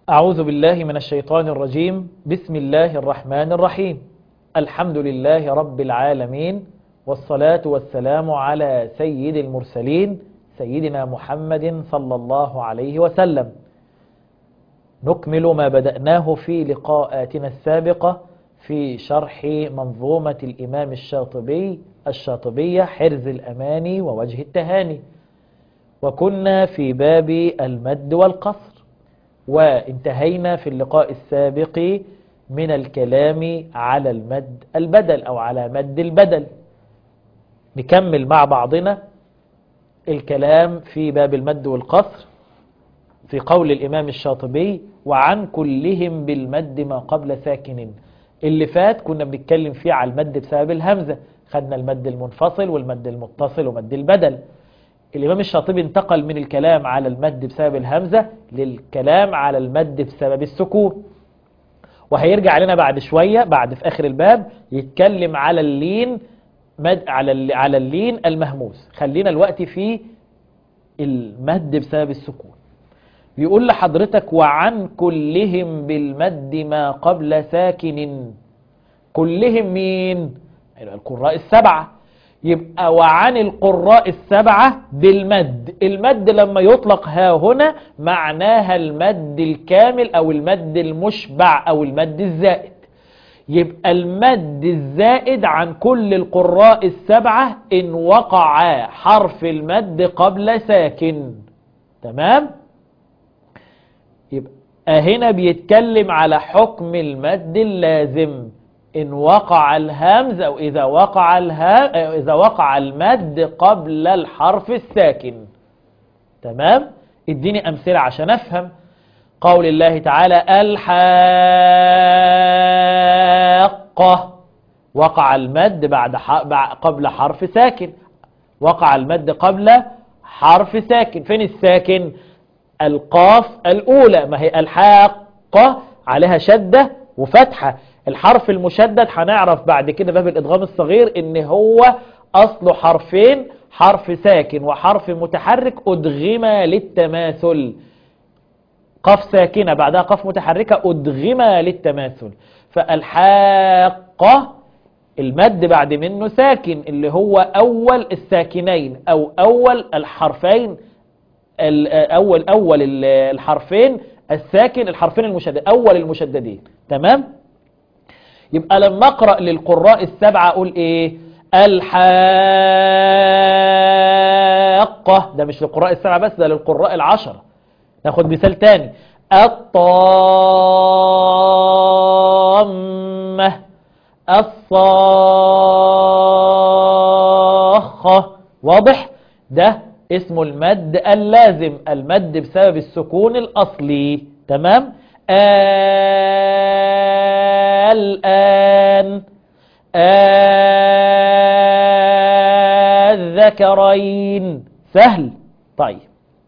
أعوذ بالله من الشيطان الرجيم بسم الله الرحمن الرحيم الحمد لله رب العالمين والصلاة والسلام على سيد المرسلين سيدنا محمد صلى الله عليه وسلم نكمل ما بدأناه في لقاءاتنا السابقة في شرح منظومة الإمام الشاطبي الشاطبية حرز الأماني ووجه التهاني وكنا في باب المد والقصر وانتهينا في اللقاء السابق من الكلام على المد البدل أو على مد البدل نكمل مع بعضنا الكلام في باب المد والقصر في قول الإمام الشاطبي وعن كلهم بالمد ما قبل ساكن اللي فات كنا بنتكلم فيه على المد بسبب الهمزة خدنا المد المنفصل والمد المتصل ومد البدل الإمام الشاطبي انتقل من الكلام على المد بسبب الهمزة للكلام على المد بسبب السكون وهيرجع لنا بعد شوية بعد في آخر الباب يتكلم على اللين مد على على اللين المهموس خلينا الوقت في المد بسبب السكون بيقول لحضرتك وعن كلهم بالمد ما قبل ساكن كلهم مين القراء السبعة يبقى وعن القراء السبعة بالمد المد لما يطلق ها هنا معناها المد الكامل او المد المشبع او المد الزائد يبقى المد الزائد عن كل القراء السبعة ان وقع حرف المد قبل ساكن تمام يبقى هنا بيتكلم على حكم المد اللازم إن وقع الهمز أو إذا وقع الهمز إذا وقع المد قبل الحرف الساكن تمام اديني أمثلة عشان أفهم قول الله تعالى الحاقة وقع المد بعد قبل حرف ساكن وقع المد قبل حرف ساكن فين الساكن القاف الأولى ما هي الحاقة عليها شدة وفتحة الحرف المشدد هنعرف بعد كده باب الإدغام الصغير ان هو أصله حرفين حرف ساكن وحرف متحرك أدغما للتماثل قاف ساكنة بعدها قاف متحركة أدغما للتماثل فالحاقة المد بعد منه ساكن اللي هو أول الساكنين أو أول الحرفين أول أول الحرفين الساكن الحرفين المشدد أول المشددين تمام يبقى لما أقرأ للقراء السبعة أقول إيه الحاقة ده مش للقراء السبعة بس ده للقراء العشرة ناخد مثال تاني الطامة الصاخة واضح ده اسمه المد اللازم المد بسبب السكون الأصلي تمام الآن الذكرين سهل طيب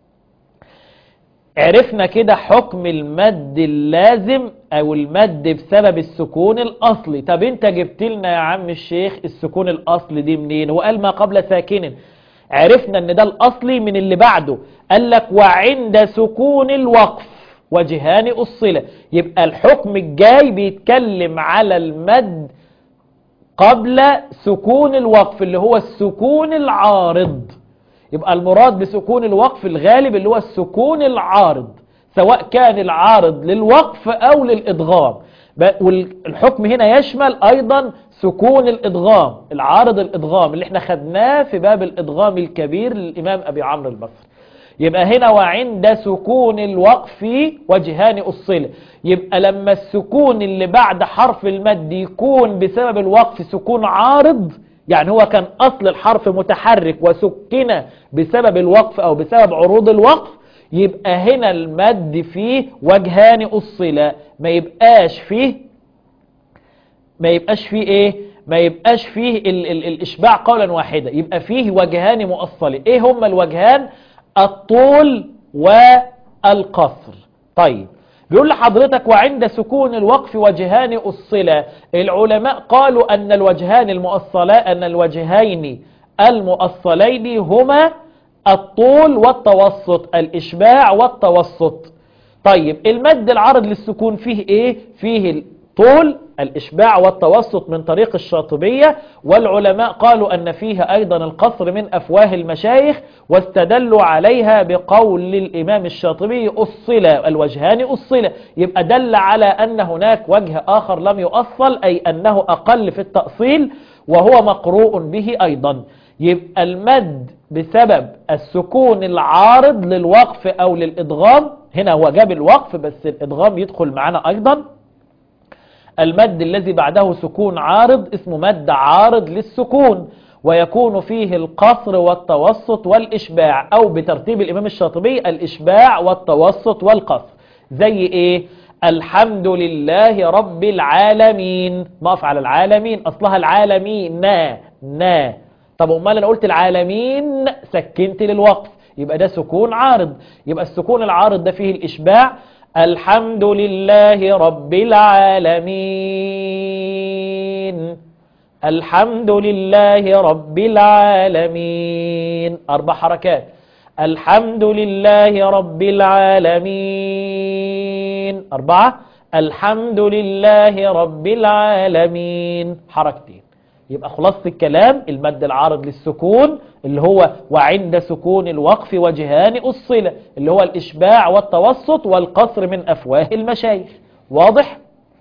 عرفنا كده حكم المد اللازم او المد بسبب السكون الاصلي طب انت جبت لنا يا عم الشيخ السكون الاصلي دي منين هو قال ما قبل ساكن عرفنا ان ده الاصلي من اللي بعده قال لك وعند سكون الوقف وجهان الصلة يبقى الحكم الجاي بيتكلم على المد قبل سكون الوقف اللي هو السكون العارض يبقى المراد بسكون الوقف الغالب اللي هو السكون العارض سواء كان العارض للوقف او للادغام والحكم هنا يشمل ايضا سكون الادغام العارض الادغام اللي احنا خدناه في باب الادغام الكبير للامام ابي عمرو البصري يبقى هنا وعند سكون الوقف وجهان الصلة يبقى لما السكون اللي بعد حرف المد يكون بسبب الوقف سكون عارض يعني هو كان أصل الحرف متحرك وسكن بسبب الوقف أو بسبب عروض الوقف يبقى هنا المد فيه وجهان الصلة ما يبقاش فيه ما يبقاش فيه ايه ما يبقاش فيه ال ال الاشباع قولا واحدا يبقى فيه وجهان مؤصلة ايه هما الوجهان الطول والقصر طيب بيقول لحضرتك وعند سكون الوقف وجهان الصلة العلماء قالوا أن الوجهان المؤصلان أن الوجهين المؤصلين هما الطول والتوسط الإشباع والتوسط طيب المد العارض للسكون فيه ايه فيه الطول الإشباع والتوسط من طريق الشاطبية والعلماء قالوا أن فيها أيضا القصر من أفواه المشايخ واستدلوا عليها بقول الإمام الشاطبي أصل الوجهان أصل يبقى دل على أن هناك وجه آخر لم يؤصل أي أنه أقل في التأصيل وهو مقروء به أيضا يبقى المد بسبب السكون العارض للوقف أو للإدغام هنا هو جاب الوقف بس الإدغام يدخل معنا أيضا المد الذي بعده سكون عارض اسمه مد عارض للسكون ويكون فيه القصر والتوسط والإشباع أو بترتيب الإمام الشاطبي الإشباع والتوسط والقصر زي إيه الحمد لله رب العالمين نقف على العالمين أصلها العالمين نا نا طب أمال أنا قلت العالمين سكنت للوقف يبقى ده سكون عارض يبقى السكون العارض ده فيه الإشباع الحمد لله رب العالمين الحمد لله رب العالمين أربع حركات الحمد لله رب العالمين أربعة الحمد لله رب العالمين حركتين يبقى خلاصة الكلام المد العارض للسكون اللي هو وعند سكون الوقف وجهان الصلة اللي هو الإشباع والتوسط والقصر من أفواه المشايخ واضح؟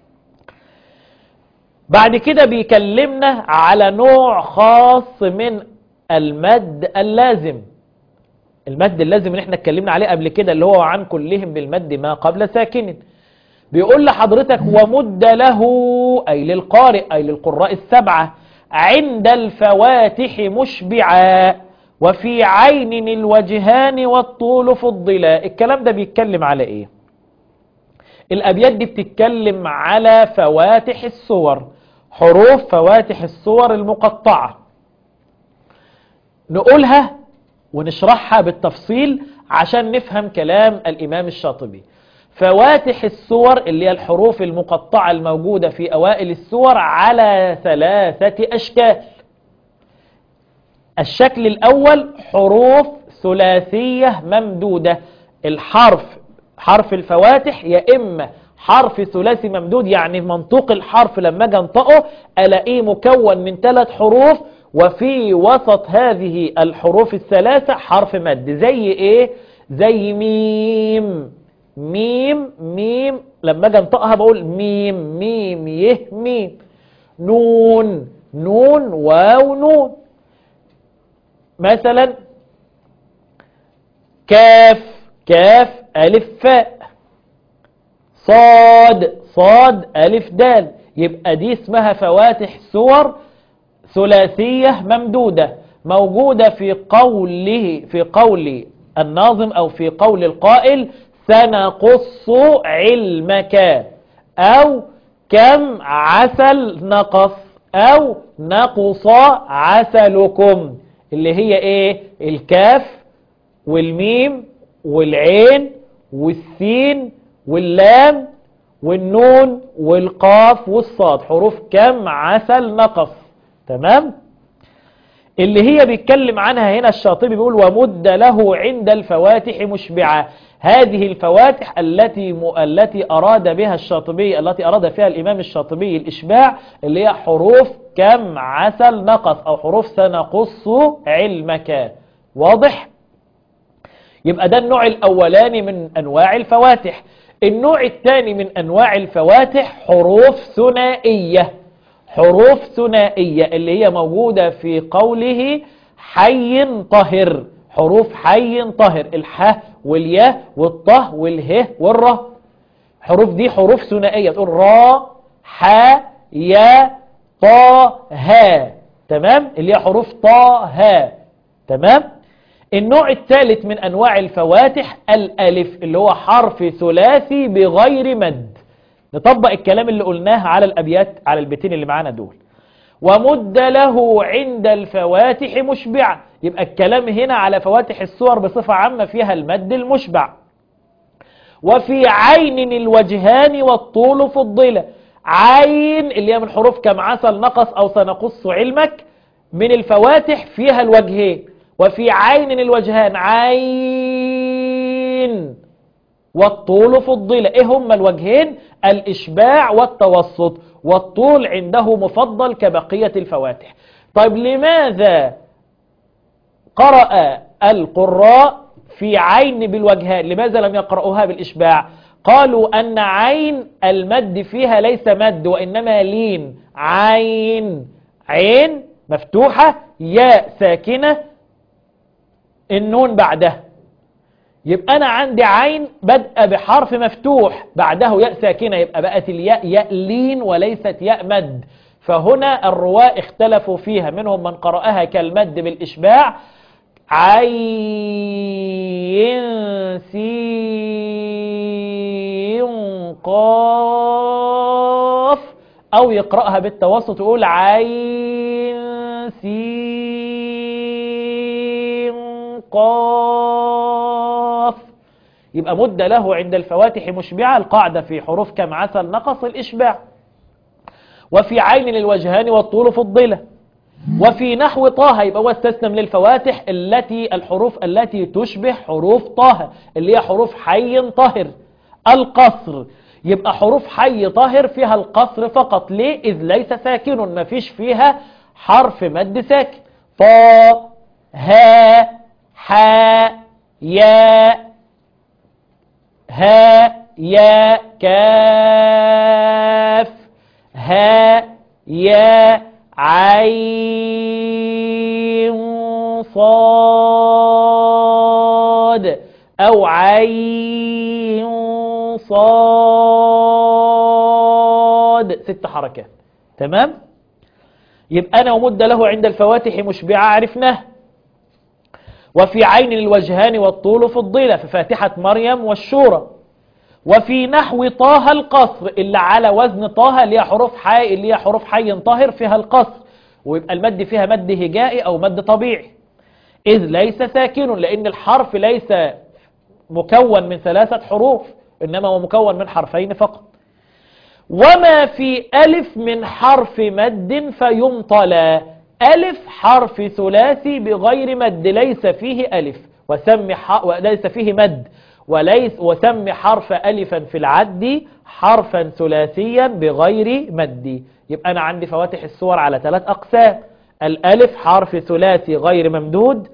بعد كده بيكلمنا على نوع خاص من المد اللازم المد اللازم اللي احنا اتكلمنا عليه قبل كده اللي هو عن كلهم بالمد ما قبل ساكن بيقول لحضرتك ومد له أي للقارئ أي للقراء السبعة عند الفواتح مشبعا وفي عين الوجهان والطول فضلا الكلام ده بيتكلم على ايه الابيات دي بتتكلم على فواتح الصور حروف فواتح الصور المقطعة نقولها ونشرحها بالتفصيل عشان نفهم كلام الامام الشاطبي فواتح الصور اللي هي الحروف المقطعة الموجودة في أوائل السور على ثلاثة أشكال الشكل الأول حروف ثلاثية ممدودة الحرف حرف الفواتح يا إما حرف ثلاثي ممدود يعني منطوق الحرف لما اجي انطقه الاقيه مكون من ثلاث حروف وفي وسط هذه الحروف الثلاثة حرف مد زي ايه زي ميم ميم ميم لما اجي انطقها بقول ميم ميم يه ميم نون نون واو نون مثلا كاف كاف ألف فاء صاد صاد ألف دال يبقى دي اسمها فواتح سور ثلاثية ممدودة موجودة في قوله في قول الناظم أو في قول القائل سنقص علمك أو كم عسل نقص أو نقص عسلكم اللي هي إيه الكاف والميم والعين والسين واللام والنون والقاف والصاد حروف كم عسل نقص تمام اللي هي بيتكلم عنها هنا الشاطبي بيقول ومد له عند الفواتح مشبعة هذه الفواتح التي م... التي أراد بها الشاطبي التي أراد فيها الإمام الشاطبي الإشباع اللي هي حروف كم عسل نقص أو حروف سنقص علمك واضح؟ يبقى ده النوع الأولاني من أنواع الفواتح النوع الثاني من أنواع الفواتح حروف ثنائية حروف ثنائية اللي هي موجودة في قوله حي طهر حروف حي طهر الح والياء والطه واله والره حروف دي حروف ثنائية تقول را ح يا طا ها تمام اللي هي حروف طا ها تمام النوع الثالث من أنواع الفواتح الألف اللي هو حرف ثلاثي بغير مد نطبق الكلام اللي قلناه على الأبيات على البيتين اللي معانا دول ومد له عند الفواتح مشبع يبقى الكلام هنا على فواتح الصور بصفة عامة فيها المد المشبع وفي عين الوجهان والطول فضلة عين اللي هي من حروف كم عسل نقص أو سنقص علمك من الفواتح فيها الوجهين وفي عين الوجهان عين والطول فضل ايه هما الوجهين الاشباع والتوسط والطول عنده مفضل كبقية الفواتح طيب لماذا قرأ القراء في عين بالوجهان لماذا لم يقرأوها بالإشباع قالوا أن عين المد فيها ليس مد وإنما لين عين عين مفتوحة ياء ساكنة النون بعدها يبقى أنا عندي عين بدأ بحرف مفتوح بعده ياء ساكنة يبقى بقت الياء ياء لين وليست ياء مد فهنا الرواة اختلفوا فيها منهم من قرأها كالمد بالإشباع عين سين قاف أو يقرأها بالتوسط يقول عين سين قاف يبقى مد له عند الفواتح مشبعة القاعدة في حروف كم عسل نقص الإشباع وفي عين للوجهان والطول فضلة وفي نحو طه يبقى هو استثنى من الفواتح التي الحروف التي تشبه حروف طه اللي هي حروف حي طاهر القصر يبقى حروف حي طاهر فيها القصر فقط ليه إذ ليس ساكن ما فيش فيها حرف مد ساكن طا ها حا يا ها يا كاف ها يا عين صاد أو عين صاد ست حركات تمام يبقى أنا ومد له عند الفواتح مشبعة عرفناه وفي عين الوجهان والطول فضيلة في فاتحة مريم والشورى وفي نحو طه القصر اللي على وزن طه اللي هي حروف حي اللي هي حروف حي طاهر فيها القصر ويبقى المد فيها مد هجائي او مد طبيعي اذ ليس ساكن لان الحرف ليس مكون من ثلاثة حروف انما هو مكون من حرفين فقط وما في ألف من حرف مد فيمطلى ألف حرف ثلاثي بغير مد ليس فيه ألف وسمي ح... وليس فيه مد وليس وسمي حرف ألفا في العد حرفا ثلاثيا بغير مد يبقى أنا عندي فواتح الصور على ثلاث أقسام الألف حرف ثلاثي غير ممدود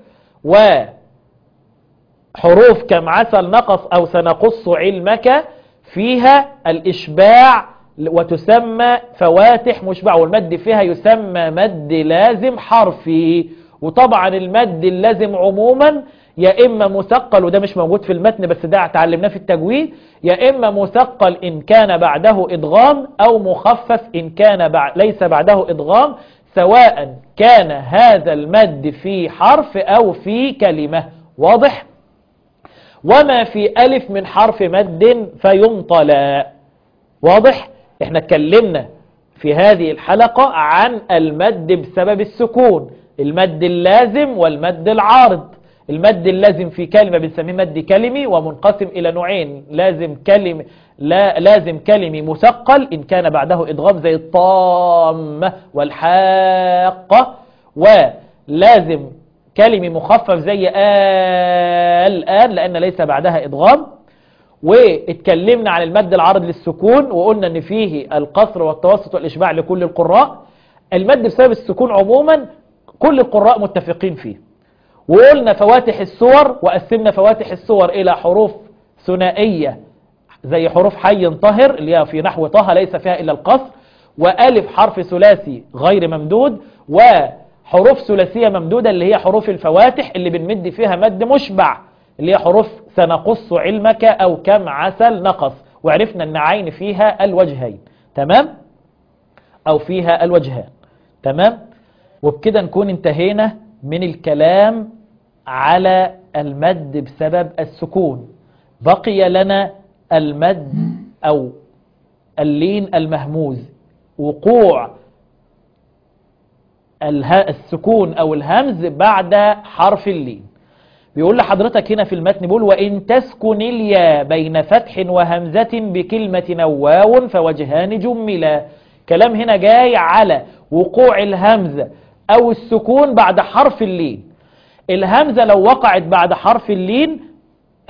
وحروف كم عسل نقص أو سنقص علمك فيها الإشباع وتسمى فواتح مشبع والمد فيها يسمى مد لازم حرفي وطبعا المد اللازم عموما يا إما مثقل وده مش موجود في المتن بس ده اتعلمناه في التجويد يا إما مثقل إن كان بعده إدغام أو مخفف إن كان بعد ليس بعده إدغام سواء كان هذا المد في حرف أو في كلمة واضح وما في ألف من حرف مد فينطلى واضح احنا اتكلمنا في هذه الحلقة عن المد بسبب السكون المد اللازم والمد العارض المد اللازم في كلمة بنسميه مد كلمي ومنقسم إلى نوعين لازم كلمة لا لازم كلمي مثقل إن كان بعده إدغام زي الطامة والحاقة ولازم كلمي مخفف زي الآن لأن ليس بعدها إدغام واتكلمنا عن المد العارض للسكون وقلنا ان فيه القصر والتوسط والإشباع لكل القراء المد بسبب السكون عموما كل القراء متفقين فيه وقلنا فواتح السور وقسمنا فواتح السور إلى حروف ثنائية زي حروف حي طهر اللي هي في نحو طه ليس فيها إلا القصر وألف حرف ثلاثي غير ممدود وحروف ثلاثية ممدودة اللي هي حروف الفواتح اللي بنمد فيها مد مشبع اللي هي حروف سنقص علمك أو كم عسل نقص وعرفنا أن عين فيها الوجهين تمام أو فيها الوجهان تمام وبكده نكون انتهينا من الكلام على المد بسبب السكون بقي لنا المد أو اللين المهموز وقوع السكون أو الهمز بعد حرف اللين بيقول لحضرتك هنا في المتن بيقول وإن تسكن الياء بين فتح وهمزة بكلمة نواو فوجهان جملا كلام هنا جاي على وقوع الهمزة أو السكون بعد حرف اللين الهمزة لو وقعت بعد حرف اللين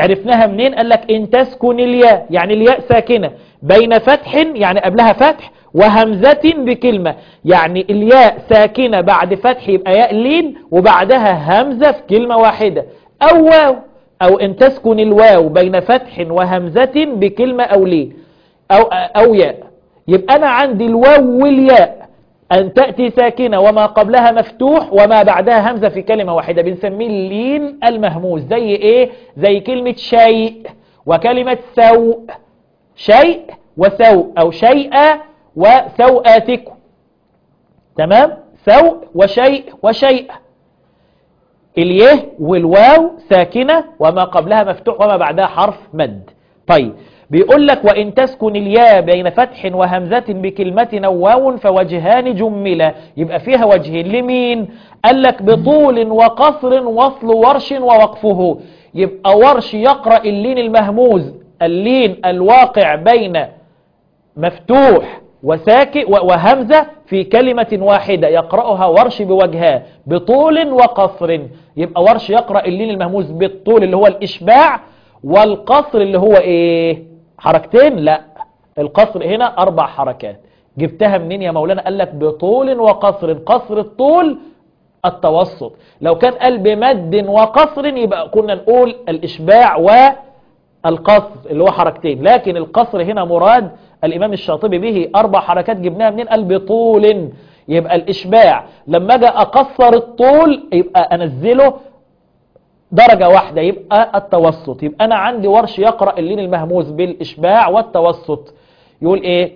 عرفناها منين قال لك ان تسكن الياء يعني الياء ساكنة بين فتح يعني قبلها فتح وهمزة بكلمة يعني الياء ساكنة بعد فتح يبقى ياء لين وبعدها همزة في كلمة واحدة أو واو أو ان تسكن الواو بين فتح وهمزة بكلمة أو لين أو, أو ياء يبقى أنا عندي الواو والياء أن تأتي ساكنة وما قبلها مفتوح وما بعدها همزة في كلمة واحدة بنسميه اللين المهموس زي إيه؟ زي كلمة شيء وكلمة سوء شيء وسوء أو شيء وسوءاتكم تمام؟ سوء وشيء وشيء اليه والواو ساكنة وما قبلها مفتوح وما بعدها حرف مد طيب بيقول لك وإن تسكن الياء بين فتح وهمزة بكلمة أو واو فوجهان جملة يبقى فيها وجهين لمين قال لك بطول وقصر وصل ورش ووقفه يبقى ورش يقرأ اللين المهموز اللين الواقع بين مفتوح وساكن وهمزة في كلمة واحدة يقرأها ورش بوجهها بطول وقصر يبقى ورش يقرأ اللين المهموز بالطول اللي هو الإشباع والقصر اللي هو إيه حركتين لا القصر هنا أربع حركات جبتها منين يا مولانا قال لك بطول وقصر قصر الطول التوسط لو كان قال بمد وقصر يبقى كنا نقول الإشباع والقصر اللي هو حركتين لكن القصر هنا مراد الإمام الشاطبي به أربع حركات جبناها منين قال بطول يبقى الإشباع لما أجي أقصر الطول يبقى أنزله درجة واحدة يبقى التوسط يبقى أنا عندي ورش يقرأ اللين المهموز بالإشباع والتوسط يقول إيه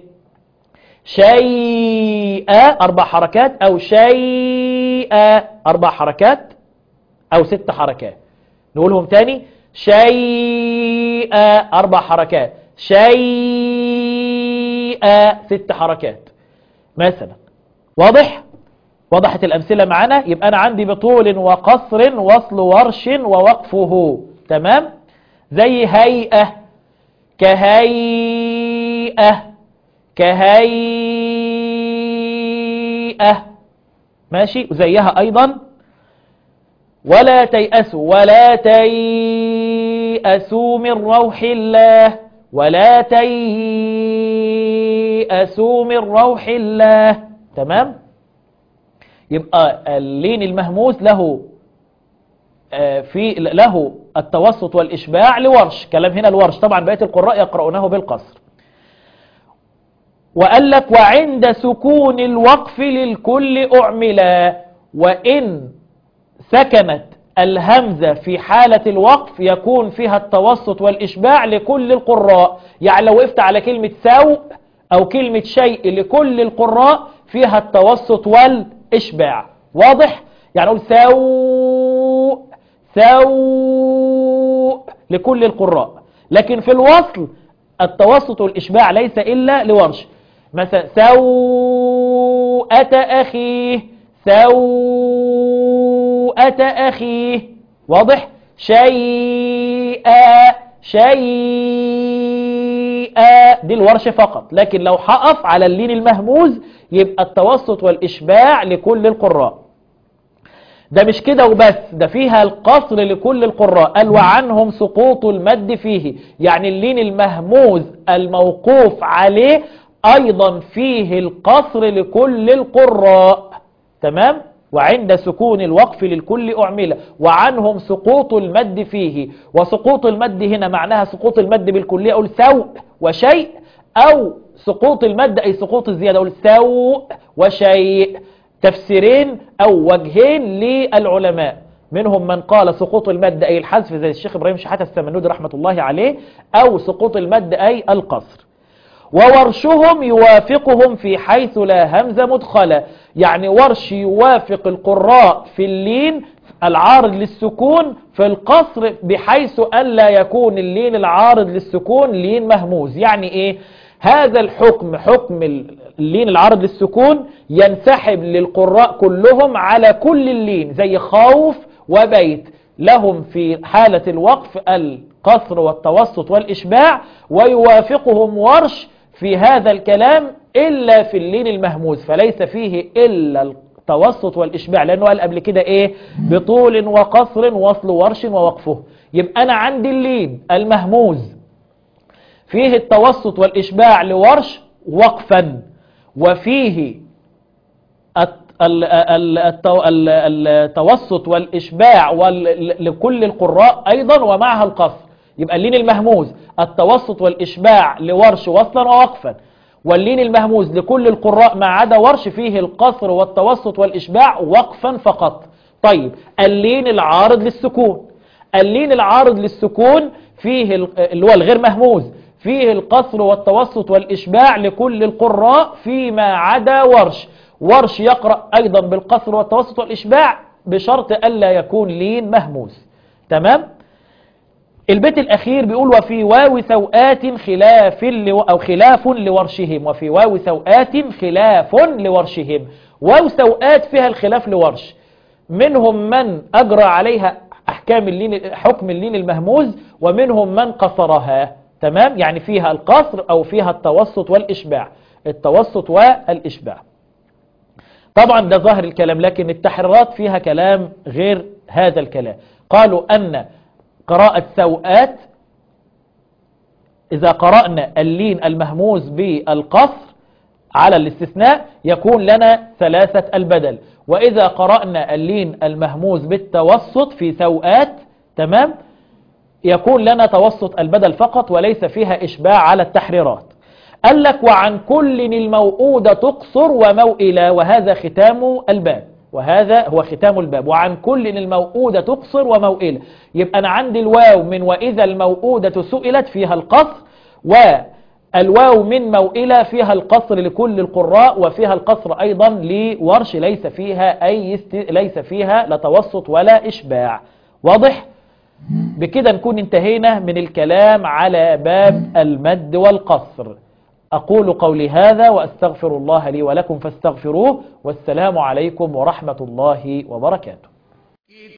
شيء أربع حركات أو شيء أربع حركات أو ست حركات نقولهم تاني شيء أربع حركات شيء ست حركات مثلا واضح وضحت الأمثلة معنا يبقى أنا عندي بطول وقصر وصل ورش ووقفه تمام زي هيئة كهيئة كهيئة ماشي وزيها أيضا ولا تيأسوا ولا تيأسوا من روح الله ولا تيأسوا من روح الله تمام يبقى اللين المهموس له في له التوسط والإشباع لورش كلام هنا الورش طبعا بقية القراء يقرؤونه بالقصر وقال لك وعند سكون الوقف للكل أعملا وإن سكنت الهمزة في حالة الوقف يكون فيها التوسط والإشباع لكل القراء يعني لو وقفت على كلمة سوء أو كلمة شيء لكل القراء فيها التوسط والإشباع واضح؟ يعني أقول سوء سوء لكل القراء لكن في الوصل التوسط والإشباع ليس إلا لورش مثلا سوءة أخيه سوءة أخيه واضح شيئا شيئا دي الورش فقط لكن لو حقف على اللين المهموز يبقى التوسط والإشباع لكل القراء ده مش كده وبس ده فيها القصر لكل القراء قال وعنهم سقوط المد فيه يعني اللين المهموز الموقوف عليه أيضا فيه القصر لكل القراء تمام وعند سكون الوقف للكل أعملة وعنهم سقوط المد فيه وسقوط المد هنا معناها سقوط المد بالكلية أقول سوء وشيء أو سقوط المد أي سقوط الزيادة أقول سوء وشيء تفسيرين أو وجهين للعلماء منهم من قال سقوط المد أي الحذف زي الشيخ إبراهيم شحاتة السمنودي رحمة الله عليه أو سقوط المد أي القصر وورشهم يوافقهم في حيث لا همزة مدخلة يعني ورش يوافق القراء في اللين العارض للسكون في القصر بحيث ألا يكون اللين العارض للسكون لين مهموز يعني إيه هذا الحكم حكم اللين العارض للسكون ينسحب للقراء كلهم على كل اللين زي خوف وبيت لهم في حالة الوقف القصر والتوسط والإشباع ويوافقهم ورش في هذا الكلام إلا في اللين المهموز فليس فيه إلا التوسط والإشباع لأنه قال قبل كده إيه بطول وقصر وصل ورش ووقفه يبقى أنا عندي اللين المهموز فيه التوسط والإشباع لورش وقفا وفيه التوسط والإشباع لكل القراء أيضا ومعها القصر يبقى اللين المهموز التوسط والإشباع لورش وصلا ووقفا واللين المهموز لكل القراء ما عدا ورش فيه القصر والتوسط والإشباع وقفا فقط طيب اللين العارض للسكون اللين العارض للسكون فيه اللي هو الغير مهموز فيه القصر والتوسط والإشباع لكل القراء فيما عدا ورش ورش يقرأ أيضا بالقصر والتوسط والإشباع بشرط ألا يكون لين مهموس تمام البيت الأخير بيقول وفي واو سوآت خلاف لو أو خلاف لورشهم وفي واو سوآت خلاف لورشهم واو سوآت فيها الخلاف لورش منهم من أجرى عليها أحكام اللين حكم اللين المهموز ومنهم من قصرها تمام يعني فيها القصر أو فيها التوسط والإشباع التوسط والإشباع طبعا ده ظاهر الكلام لكن التحريرات فيها كلام غير هذا الكلام قالوا أن قراءة سوءات إذا قرأنا اللين المهموز بالقصر على الاستثناء يكون لنا ثلاثة البدل وإذا قرأنا اللين المهموز بالتوسط في سوءات تمام يكون لنا توسط البدل فقط وليس فيها إشباع على التحريرات قال لك وعن كل الموؤودة تقصر وموئلة وهذا ختام الباب وهذا هو ختام الباب وعن كل الموؤودة تقصر وموئلة يبقى أنا عندي الواو من وإذا الموؤودة سئلت فيها القصر والواو من موئلة فيها القصر لكل القراء وفيها القصر أيضا لورش ليس فيها أي است... ليس فيها لا توسط ولا إشباع واضح؟ بكده نكون انتهينا من الكلام على باب المد والقصر أقول قولي هذا وأستغفر الله لي ولكم فاستغفروه والسلام عليكم ورحمة الله وبركاته